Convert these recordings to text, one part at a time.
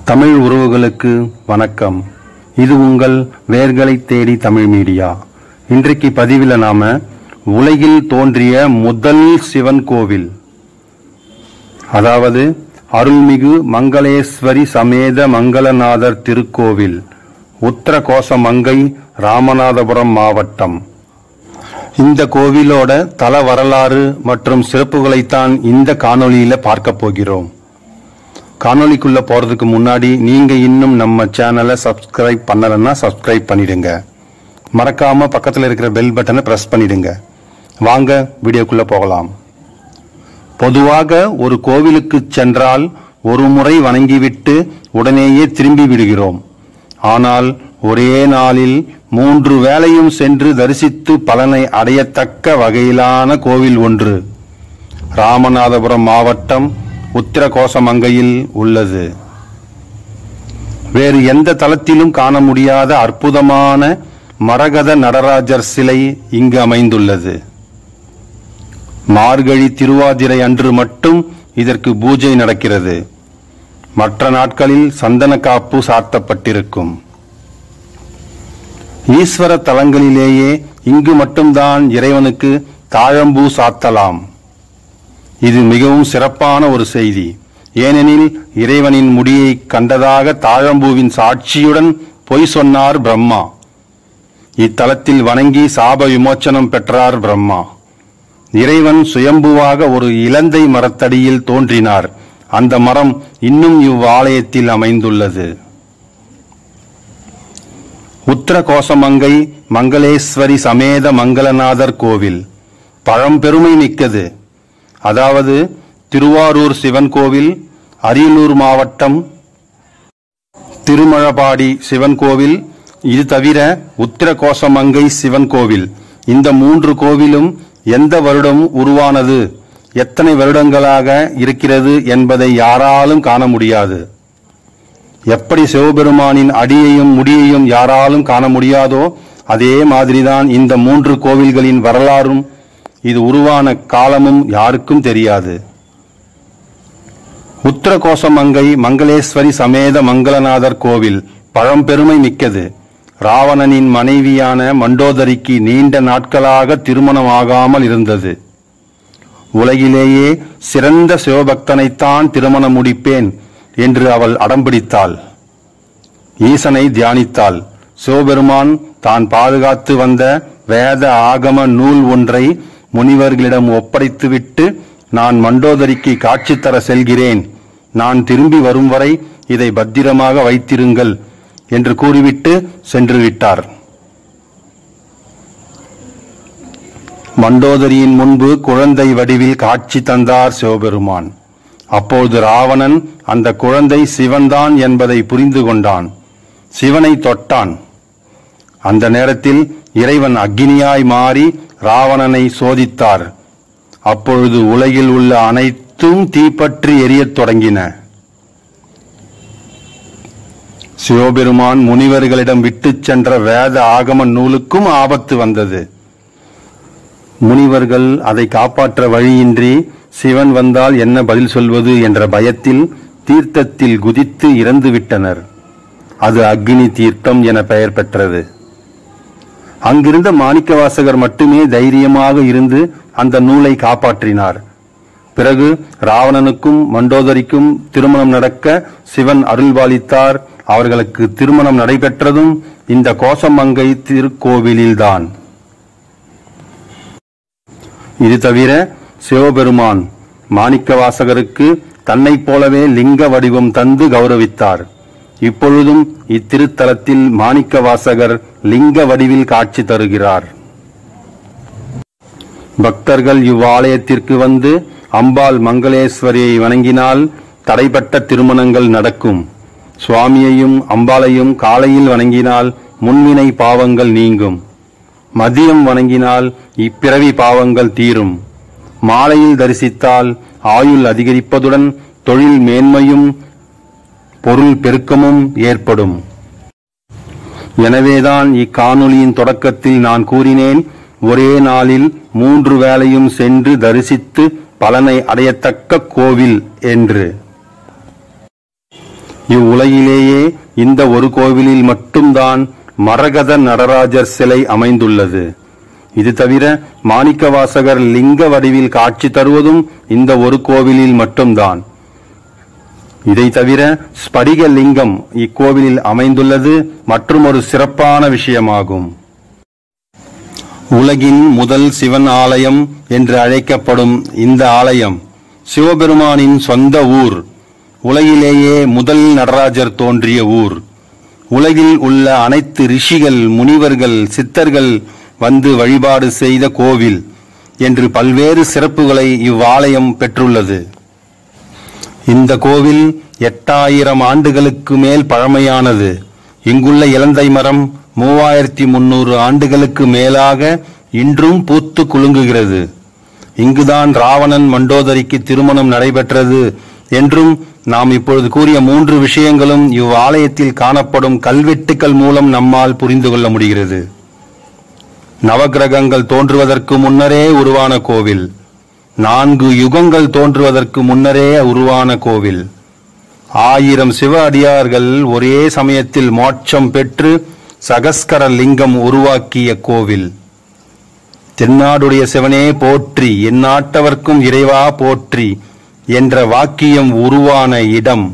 தமிழ் உறவுகளுக்கு வணக்கம் இது உங்கள் வேர்களை தேடி தமிழ் மீடியா இன்றைக்கு பதிவில் நாம உலகில் தோன்றிய முதல் சிவன் கோவில் அதாவது அருள்மிகு மங்களேஸ்வரி சமேத மங்களநாதர் திருக்கோவில் உத்தரகோசமங்கை ராமநாதபுரம் மாவட்டம் இந்த கோவிலோட தல வரலாறு மற்றும் சிறப்புகளைத்தான் இந்த காணொளியில பார்க்க போகிறோம் காணொளிக்குள்ள போறதுக்கு முன்னாடி நீங்க இன்னும் நம்ம சேனலை சப்ஸ்கிரைப் பண்ணலைன்னா சப்ஸ்கிரைப் பண்ணிடுங்க மறக்காம பக்கத்துல இருக்கிற பெல் பட்டனை பிரஸ் பண்ணிடுங்க வாங்க வீடியோக்குள்ள போகலாம் பொதுவாக ஒரு கோவிலுக்கு சென்றால் ஒரு முறை வணங்கிவிட்டு உடனேயே திரும்பி விடுகிறோம் ஆனால் ஒரே நாளில் மூன்று வேளையும் சென்று தரிசித்து பலனை அடையத்தக்க வகையிலான கோவில் ஒன்று ராமநாதபுரம் மாவட்டம் உத்திரகோசமங்கையில் உள்ளது வேறு எந்த தலத்திலும் காண முடியாத அற்புதமான மரகத நடராஜர் சிலை இங்கு அமைந்துள்ளது மார்கழி திருவாதிரை அன்று மட்டும் இதற்கு பூஜை நடக்கிறது மற்ற நாட்களில் சந்தன காப்பு சாத்தப்பட்டிருக்கும் ஈஸ்வர தலங்களிலேயே இங்கு மட்டும்தான் இறைவனுக்கு தாழம்பூ சாத்தலாம் இது மிகவும் சிறப்பான ஒரு செய்தி ஏனெனில் இறைவனின் முடியை கண்டதாக தாழம்பூவின் சாட்சியுடன் பொய் சொன்னார் பிரம்மா இத்தலத்தில் வணங்கி சாப விமோச்சனம் பெற்றார் பிரம்மா இறைவன் சுயம்புவாக ஒரு இலந்தை மரத்தடியில் தோன்றினார் அந்த மரம் இன்னும் இவ்வாலயத்தில் அமைந்துள்ளது உத்தரகோசமங்கை மங்களேஸ்வரி சமேத மங்களநாதர் கோவில் பழம்பெருமை மிக்கது அதாவது திருவாரூர் சிவன் கோவில் அரியலூர் மாவட்டம் திருமழபாடி சிவன் கோவில் இது தவிர உத்திரகோசமங்கை சிவன் கோவில் இந்த மூன்று கோவிலும் எந்த வருடம் உருவானது எத்தனை வருடங்களாக இருக்கிறது என்பதை யாராலும் காண முடியாது எப்படி சிவபெருமானின் அடியையும் முடியையும் யாராலும் காண முடியாதோ அதே மாதிரிதான் இந்த மூன்று கோவில்களின் வரலாறும் இது உருவான காலமும் யாருக்கும் தெரியாது உத்தரகோசமங்கை மங்களேஸ்வரி சமேத மங்களநாதர் கோவில் பழம்பெருமை மிக்கது ராவணனின் மனைவியான மண்டோதரிக்கு நீண்ட நாட்களாக திருமணமாகாமல் இருந்தது உலகிலேயே சிறந்த சிவபக்தனைத்தான் திருமணம் முடிப்பேன் என்று அவள் அடம்பிடித்தாள் ஈசனை தியானித்தாள் சிவபெருமான் தான் பாதுகாத்து வந்த வேத ஆகம நூல் ஒன்றை முனிவர்களிடம் ஒப்படைத்துவிட்டு நான் மண்டோதரிக்கு காட்சி தர செல்கிறேன் நான் திரும்பி வரும் வரை இதை பத்திரமாக வைத்திருங்கள் என்று கூறிவிட்டு சென்று விட்டார் மண்டோதரியின் முன்பு குழந்தை வடிவில் காட்சி தந்தார் சிவபெருமான் அப்போது ராவணன் அந்த குழந்தை சிவன்தான் என்பதை புரிந்து கொண்டான் சிவனை தொட்டான் அந்த நேரத்தில் இறைவன் அக்னியாய் மாறி ராவணனை சோதித்தார் அப்பொழுது உலகில் உள்ள அனைத்தும் தீப்பற்றி எரியத் தொடங்கின சிவபெருமான் முனிவர்களிடம் விட்டுச் சென்ற வேத ஆகம நூலுக்கும் ஆபத்து வந்தது முனிவர்கள் அதை காப்பாற்ற வழியின்றி சிவன் வந்தால் என்ன பதில் சொல்வது என்ற பயத்தில் தீர்த்தத்தில் குதித்து இறந்து விட்டனர் அது அக்னி தீர்த்தம் என பெயர் பெற்றது அங்கிருந்த மாணிக்கவாசகர் மட்டுமே தைரியமாக இருந்து அந்த நூலை காப்பாற்றினார் பிறகு ராவணனுக்கும் மண்டோதரிக்கும் திருமணம் நடக்க சிவன் அருள்பாலித்தார் அவர்களுக்கு திருமணம் நடைபெற்றதும் இந்த கோசமங்கை திருக்கோவிலில்தான் இது தவிர சிவபெருமான் மாணிக்கவாசகருக்கு தன்னைப் போலவே லிங்க வடிவம் தந்து கௌரவித்தார் இப்பொழுதும் இத்திருத்தலத்தில் மாணிக்கவாசகர் லிங்க வடிவில் காட்சி தருகிறார் பக்தர்கள் இவ்வாலயத்திற்கு வந்து அம்பாள் மங்களேஸ்வரியை வணங்கினால் தடைப்பட்ட திருமணங்கள் நடக்கும் சுவாமியையும் அம்பாளையும் காலையில் வணங்கினால் முன்வினை பாவங்கள் நீங்கும் மதியம் வணங்கினால் இப்பிறவி பாவங்கள் தீரும் மாலையில் தரிசித்தால் ஆயுள் அதிகரிப்பதுடன் தொழில் மேன்மையும் பொருள் பெருக்கமும் ஏற்படும் எனவேதான் இக்காணொளியின் தொடக்கத்தில் நான் கூறினேன் ஒரே நாளில் மூன்று வேளையும் சென்று தரிசித்து பலனை அடையத்தக்க கோவில் என்று இவ்வுலகிலேயே இந்த ஒரு கோவிலில் மட்டும்தான் மரகத நடராஜர் சிலை அமைந்துள்ளது இது தவிர மாணிக்கவாசகர் லிங்க வடிவில் காட்சி தருவதும் இந்த ஒரு கோவிலில் மட்டும்தான் இதை தவிர ஸ்படிக லிங்கம் இக்கோவிலில் அமைந்துள்ளது மற்றுமொரு சிறப்பான விஷயமாகும் உலகின் முதல் சிவன் ஆலயம் என்று அழைக்கப்படும் இந்த ஆலயம் சிவபெருமானின் சொந்த ஊர் உலகிலேயே முதல் நடராஜர் தோன்றிய ஊர் உலகில் உள்ள அனைத்து ரிஷிகள் முனிவர்கள் சித்தர்கள் வந்து வழிபாடு செய்த கோவில் என்று பல்வேறு சிறப்புகளை இவ்வாலயம் பெற்றுள்ளது இந்த கோவில் எட்டாயிரம் ஆண்டுகளுக்கு மேல் பழமையானது இங்குள்ள இலந்தை மரம் மூவாயிரத்தி முன்னூறு ஆண்டுகளுக்கு மேலாக இன்றும் பூத்து குலுங்குகிறது இங்குதான் ராவணன் மண்டோதரிக்கு திருமணம் நடைபெற்றது என்றும் நாம் இப்பொழுது கூறிய மூன்று விஷயங்களும் இவ்வாலயத்தில் காணப்படும் கல்வெட்டுக்கள் மூலம் நம்மால் புரிந்து கொள்ள முடிகிறது நவக்கிரகங்கள் தோன்றுவதற்கு முன்னரே உருவான கோவில் நான்கு யுகங்கள் தோன்றுவதற்கு முன்னரே உருவான கோவில் ஆயிரம் சிவ அடியார்கள் ஒரே சமயத்தில் மோட்சம் பெற்று சகஸ்கர லிங்கம் உருவாக்கிய கோவில் தென்னாடுடைய சிவனே போற்றி எந்நாட்டவர்க்கும் இறைவா போற்றி என்ற வாக்கியம் உருவான இடம்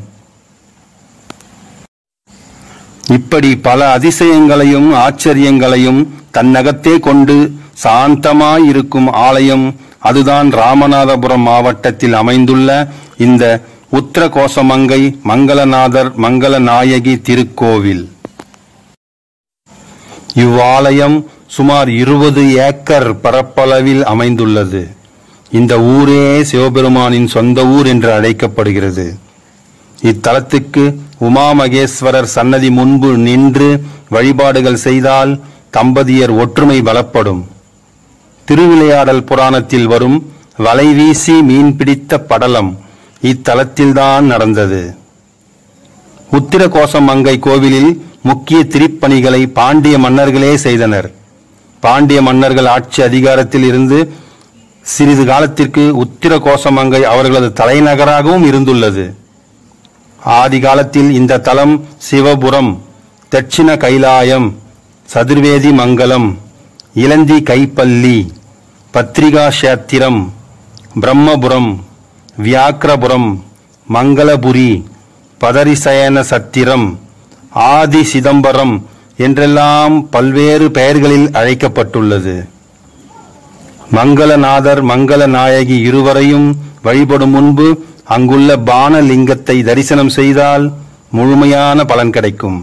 இப்படி பல அதிசயங்களையும் ஆச்சரியங்களையும் தன்னகத்தே கொண்டு சாந்தமாயிருக்கும் ஆலயம் அதுதான் ராமநாதபுரம் மாவட்டத்தில் அமைந்துள்ள இந்த உத்தரகோசமங்கை மங்களநாதர் மங்களநாயகி திருக்கோவில் இவ்வாலயம் சுமார் இருபது ஏக்கர் பரப்பளவில் அமைந்துள்ளது இந்த ஊரே சிவபெருமானின் சொந்த ஊர் என்று அழைக்கப்படுகிறது இத்தலத்துக்கு உமா மகேஸ்வரர் சன்னதி முன்பு நின்று வழிபாடுகள் செய்தால் தம்பதியர் ஒற்றுமை பலப்படும் திருவிளையாடல் புராணத்தில் வரும் வலைவீசி மீன் பிடித்த படலம் இத்தலத்தில்தான் நடந்தது உத்திரகோசம் மங்கை கோவிலில் முக்கிய திருப்பணிகளை பாண்டிய மன்னர்களே செய்தனர் பாண்டிய மன்னர்கள் ஆட்சி அதிகாரத்தில் இருந்து சிறிது காலத்திற்கு உத்திரகோசமங்கை அவர்களது தலைநகராகவும் இருந்துள்ளது ஆதி காலத்தில் இந்த தலம் சிவபுரம் தட்சிண கைலாயம் சதுர்வேதி மங்கலம் இலந்தி கைப்பள்ளி பத்ரிகா கஷேத்திரம் பிரம்மபுரம் வியாக்கிரபுரம் மங்களபுரி பதரிசயன சத்திரம் ஆதி சிதம்பரம் என்றெல்லாம் பல்வேறு பெயர்களில் அழைக்கப்பட்டுள்ளது மங்களநாதர் மங்களநாயகி இருவரையும் வழிபடும் முன்பு அங்குள்ள பானலிங்கத்தை தரிசனம் செய்தால் முழுமையான பலன் கிடைக்கும்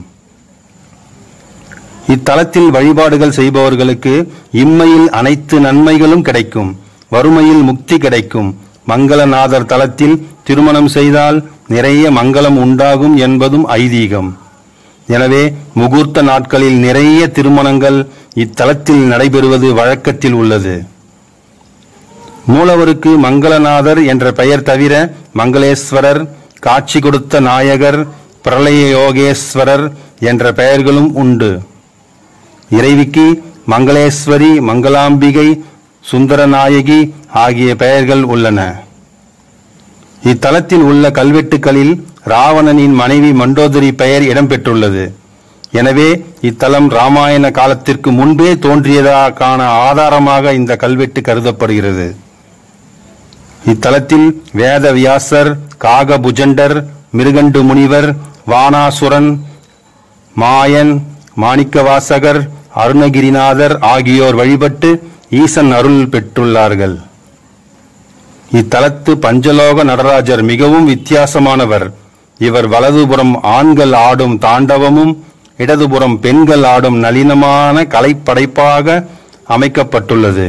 இத்தலத்தில் வழிபாடுகள் செய்பவர்களுக்கு இம்மையில் அனைத்து நன்மைகளும் கிடைக்கும் வறுமையில் முக்தி கிடைக்கும் மங்களநாதர் தலத்தில் திருமணம் செய்தால் நிறைய மங்களம் உண்டாகும் என்பதும் ஐதீகம் எனவே முகூர்த்த நாட்களில் நிறைய திருமணங்கள் இத்தலத்தில் நடைபெறுவது வழக்கத்தில் உள்ளது மூலவருக்கு மங்களநாதர் என்ற பெயர் தவிர மங்களேஸ்வரர் காட்சி கொடுத்த நாயகர் பிரளய யோகேஸ்வரர் என்ற பெயர்களும் உண்டு இறைவிக்கு மங்களேஸ்வரி மங்களாம்பிகை சுந்தரநாயகி ஆகிய பெயர்கள் உள்ளன இத்தலத்தில் உள்ள கல்வெட்டுகளில் ராவணனின் மனைவி மண்டோதரி பெயர் இடம்பெற்றுள்ளது எனவே இத்தலம் ராமாயண காலத்திற்கு முன்பே தோன்றியதற்கான ஆதாரமாக இந்த கல்வெட்டு கருதப்படுகிறது இத்தலத்தில் வேத வியாசர் காகபுஜண்டர் மிருகண்டு முனிவர் வானாசுரன் மாயன் மாணிக்கவாசகர் அருணகிரிநாதர் ஆகியோர் வழிபட்டு ஈசன் அருள் பெற்றுள்ளார்கள் இத்தலத்து பஞ்சலோக நடராஜர் மிகவும் வித்தியாசமானவர் இவர் வலதுபுறம் ஆண்கள் ஆடும் தாண்டவமும் இடதுபுறம் பெண்கள் ஆடும் நளினமான கலைப்படைப்பாக அமைக்கப்பட்டுள்ளது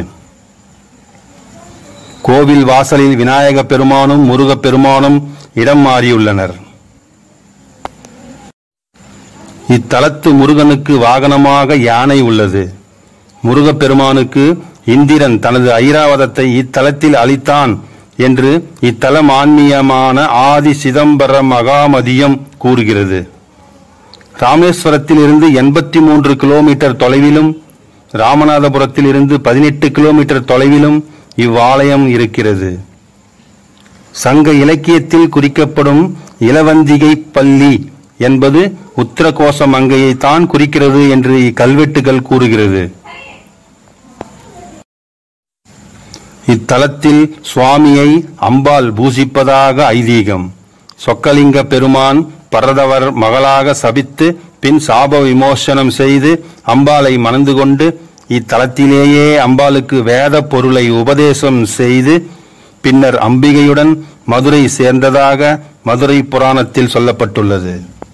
கோவில் வாசலில் விநாயக பெருமானும் முருகப் பெருமானும் இடம் மாறியுள்ளனர் இத்தலத்து முருகனுக்கு வாகனமாக யானை உள்ளது முருகப்பெருமானுக்கு இந்திரன் தனது ஐராவதத்தை இத்தலத்தில் அளித்தான் என்று இத்தலம் ஆன்மீகமான ஆதி சிதம்பர மகாமதியம் கூறுகிறது ராமேஸ்வரத்தில் இருந்து எண்பத்தி மூன்று கிலோமீட்டர் தொலைவிலும் ராமநாதபுரத்தில் இருந்து பதினெட்டு கிலோமீட்டர் தொலைவிலும் இவ்வாலயம் இருக்கிறது சங்க இலக்கியத்தில் குறிக்கப்படும் இளவந்திகை பள்ளி என்பது உத்தரகோச மங்கையைத்தான் குறிக்கிறது என்று இக்கல்வெட்டுகள் கூறுகிறது இத்தலத்தில் சுவாமியை அம்பாள் பூசிப்பதாக ஐதீகம் சொக்கலிங்க பெருமான் பரதவர் மகளாக சபித்து பின் சாப விமோசனம் செய்து அம்பாளை மணந்து கொண்டு இத்தலத்திலேயே அம்பாளுக்கு வேத பொருளை உபதேசம் செய்து பின்னர் அம்பிகையுடன் மதுரை சேர்ந்ததாக மதுரை புராணத்தில் சொல்லப்பட்டுள்ளது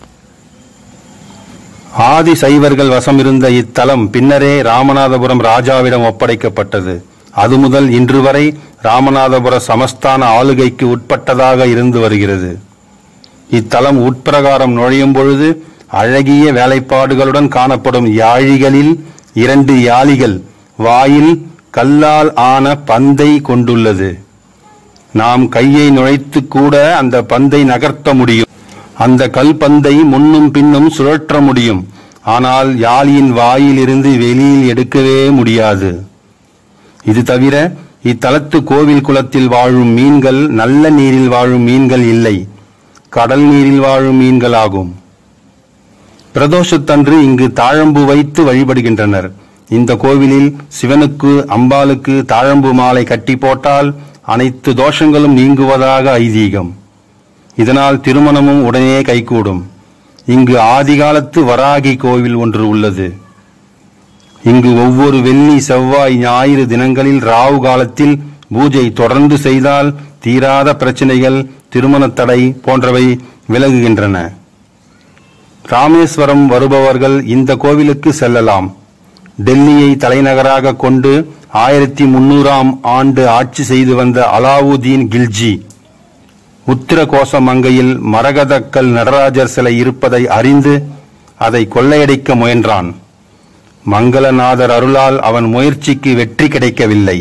ஆதி சைவர்கள் வசமிருந்த இத்தலம் பின்னரே ராமநாதபுரம் ராஜாவிடம் ஒப்படைக்கப்பட்டது அது முதல் இன்று வரை ராமநாதபுர சமஸ்தான ஆளுகைக்கு உட்பட்டதாக இருந்து வருகிறது இத்தலம் உட்பிரகாரம் நுழையும் பொழுது அழகிய வேலைப்பாடுகளுடன் காணப்படும் யாழிகளில் இரண்டு யாளிகள் வாயில் கல்லால் ஆன பந்தை கொண்டுள்ளது நாம் கையை நுழைத்து கூட அந்த பந்தை நகர்த்த முடியும் அந்த கல் பந்தை முன்னும் பின்னும் சுழற்ற முடியும் ஆனால் யாழியின் வாயில் இருந்து வெளியில் எடுக்கவே முடியாது இது தவிர இத்தலத்து கோவில் குளத்தில் வாழும் மீன்கள் நல்ல நீரில் வாழும் மீன்கள் இல்லை கடல் நீரில் வாழும் மீன்கள் ஆகும் பிரதோஷத்தன்று இங்கு தாழம்பு வைத்து வழிபடுகின்றனர் இந்த கோவிலில் சிவனுக்கு அம்பாளுக்கு தாழம்பு மாலை கட்டி போட்டால் அனைத்து தோஷங்களும் நீங்குவதாக ஐதீகம் இதனால் திருமணமும் உடனே கைகூடும் இங்கு ஆதிகாலத்து வராகி கோவில் ஒன்று உள்ளது இங்கு ஒவ்வொரு வெள்ளி செவ்வாய் ஞாயிறு தினங்களில் ராவு காலத்தில் பூஜை தொடர்ந்து செய்தால் தீராத பிரச்சனைகள் திருமணத் தடை போன்றவை விலகுகின்றன ராமேஸ்வரம் வருபவர்கள் இந்த கோவிலுக்கு செல்லலாம் டெல்லியை தலைநகராக கொண்டு ஆயிரத்தி முன்னூறாம் ஆண்டு ஆட்சி செய்து வந்த அலாவுதீன் கில்ஜி உத்திர கோசமங்கையில் மரகதக்கல் நடராஜர் சிலை இருப்பதை அறிந்து அதை கொள்ளையடிக்க முயன்றான் மங்களநாதர் அருளால் அவன் முயற்சிக்கு வெற்றி கிடைக்கவில்லை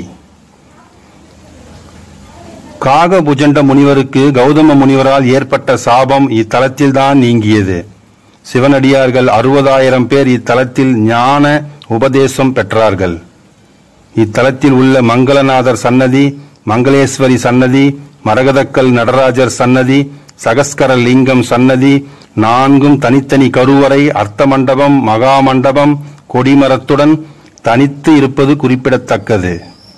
காகபுஜண்ட முனிவருக்கு கௌதம முனிவரால் ஏற்பட்ட சாபம் இத்தலத்தில்தான் நீங்கியது சிவனடியார்கள் அறுபதாயிரம் பேர் இத்தலத்தில் ஞான உபதேசம் பெற்றார்கள் இத்தலத்தில் உள்ள மங்களநாதர் சன்னதி மங்களேஸ்வரி சன்னதி மரகதக்கல் நடராஜர் சன்னதி சகஸ்கர லிங்கம் சன்னதி நான்கும் தனித்தனி கருவறை அர்த்த மண்டபம் மகா மண்டபம் கொடிமரத்துடன் தனித்து இருப்பது குறிப்பிடத்தக்கது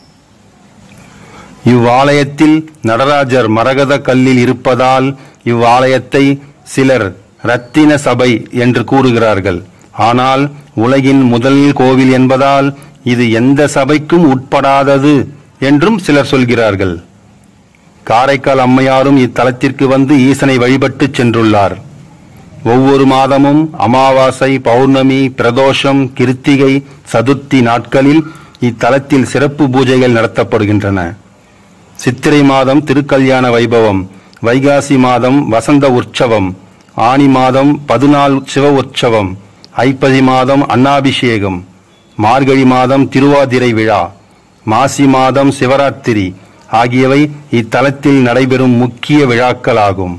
இவ்வாலயத்தில் நடராஜர் மரகத கல்லில் இருப்பதால் இவ்வாலயத்தை சிலர் ரத்தின சபை என்று கூறுகிறார்கள் ஆனால் உலகின் முதல் கோவில் என்பதால் இது எந்த சபைக்கும் உட்படாதது என்றும் சிலர் சொல்கிறார்கள் காரைக்கால் அம்மையாரும் இத்தலத்திற்கு வந்து ஈசனை வழிபட்டு சென்றுள்ளார் ஒவ்வொரு மாதமும் அமாவாசை பௌர்ணமி பிரதோஷம் கிருத்திகை சதுர்த்தி நாட்களில் இத்தலத்தில் சிறப்பு பூஜைகள் நடத்தப்படுகின்றன சித்திரை மாதம் திருக்கல்யாண வைபவம் வைகாசி மாதம் வசந்த உற்சவம் ஆனி மாதம் பதினாள் சிவ உற்சவம் ஐப்பசி மாதம் அன்னாபிஷேகம் மார்கழி மாதம் திருவாதிரை விழா மாசி மாதம் சிவராத்திரி ஆகியவை இத்தலத்தில் நடைபெறும் முக்கிய விழாக்களாகும்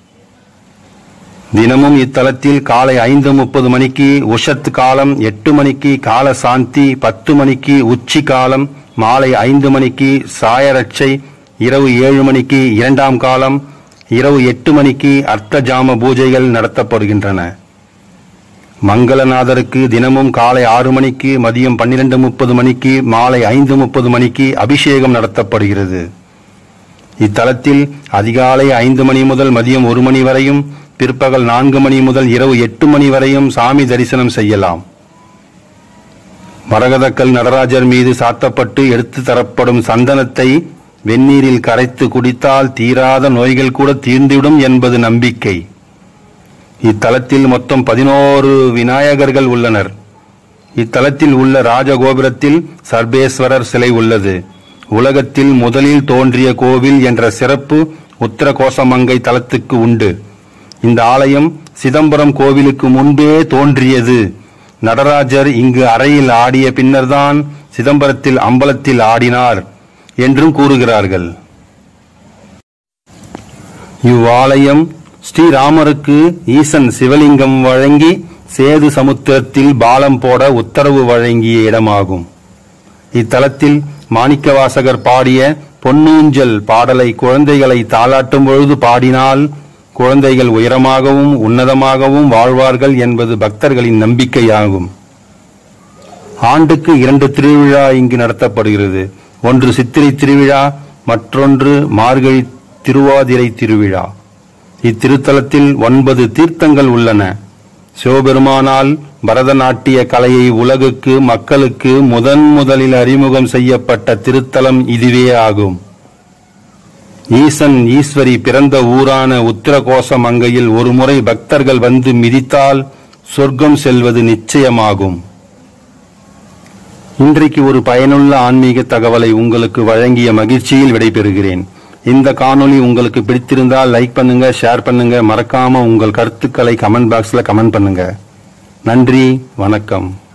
தினமும் இத்தலத்தில் காலை ஐந்து முப்பது மணிக்கு உஷத் காலம் எட்டு மணிக்கு கால சாந்தி பத்து மணிக்கு உச்சி காலம் மாலை ஐந்து மணிக்கு சாயரட்சை இரவு ஏழு மணிக்கு இரண்டாம் காலம் இரவு எட்டு மணிக்கு அர்த்த ஜாம பூஜைகள் நடத்தப்படுகின்றன மங்களநாதருக்கு தினமும் காலை ஆறு மணிக்கு மதியம் பன்னிரண்டு முப்பது மணிக்கு மாலை ஐந்து முப்பது மணிக்கு அபிஷேகம் நடத்தப்படுகிறது இத்தலத்தில் அதிகாலை ஐந்து மணி முதல் மதியம் ஒரு மணி வரையும் பிற்பகல் நான்கு மணி முதல் இரவு எட்டு மணி வரையும் சாமி தரிசனம் செய்யலாம் மரகதக்கல் நடராஜர் மீது சாத்தப்பட்டு எடுத்து தரப்படும் சந்தனத்தை வெந்நீரில் கரைத்து குடித்தால் தீராத நோய்கள் கூட தீர்ந்துவிடும் என்பது நம்பிக்கை இத்தலத்தில் மொத்தம் பதினோரு விநாயகர்கள் உள்ளனர் இத்தலத்தில் உள்ள ராஜகோபுரத்தில் சர்பேஸ்வரர் சிலை உள்ளது உலகத்தில் முதலில் தோன்றிய கோவில் என்ற சிறப்பு உத்தர கோசமங்கை தலத்துக்கு உண்டு இந்த ஆலயம் சிதம்பரம் கோவிலுக்கு முன்பே தோன்றியது நடராஜர் இங்கு அறையில் ஆடிய பின்னர்தான் சிதம்பரத்தில் அம்பலத்தில் ஆடினார் என்றும் கூறுகிறார்கள் இவ்வாலயம் ஸ்ரீராமருக்கு ஈசன் சிவலிங்கம் வழங்கி சேது சமுத்திரத்தில் பாலம் போட உத்தரவு வழங்கிய இடமாகும் இத்தலத்தில் மாணிக்கவாசகர் பாடிய பொன்னூஞ்சல் பாடலை குழந்தைகளை தாளாட்டும் பொழுது பாடினால் குழந்தைகள் உயரமாகவும் உன்னதமாகவும் வாழ்வார்கள் என்பது பக்தர்களின் நம்பிக்கையாகும் ஆண்டுக்கு இரண்டு திருவிழா இங்கு நடத்தப்படுகிறது ஒன்று சித்திரை திருவிழா மற்றொன்று மார்கழி திருவாதிரை திருவிழா இத்திருத்தலத்தில் ஒன்பது தீர்த்தங்கள் உள்ளன சிவபெருமானால் பரதநாட்டிய கலையை உலகுக்கு மக்களுக்கு முதன் முதலில் அறிமுகம் செய்யப்பட்ட திருத்தலம் இதுவே ஆகும் ஈசன் ஈஸ்வரி பிறந்த ஊரான உத்திரகோச மங்கையில் ஒருமுறை பக்தர்கள் வந்து மிதித்தால் சொர்க்கம் செல்வது நிச்சயமாகும் இன்றைக்கு ஒரு பயனுள்ள ஆன்மீக தகவலை உங்களுக்கு வழங்கிய மகிழ்ச்சியில் விடைபெறுகிறேன் இந்த காணொளி உங்களுக்கு பிடித்திருந்தால் லைக் பண்ணுங்க ஷேர் பண்ணுங்க மறக்காம உங்கள் கருத்துக்களை கமெண்ட் பாக்ஸ்ல கமெண்ட் பண்ணுங்க நன்றி வணக்கம்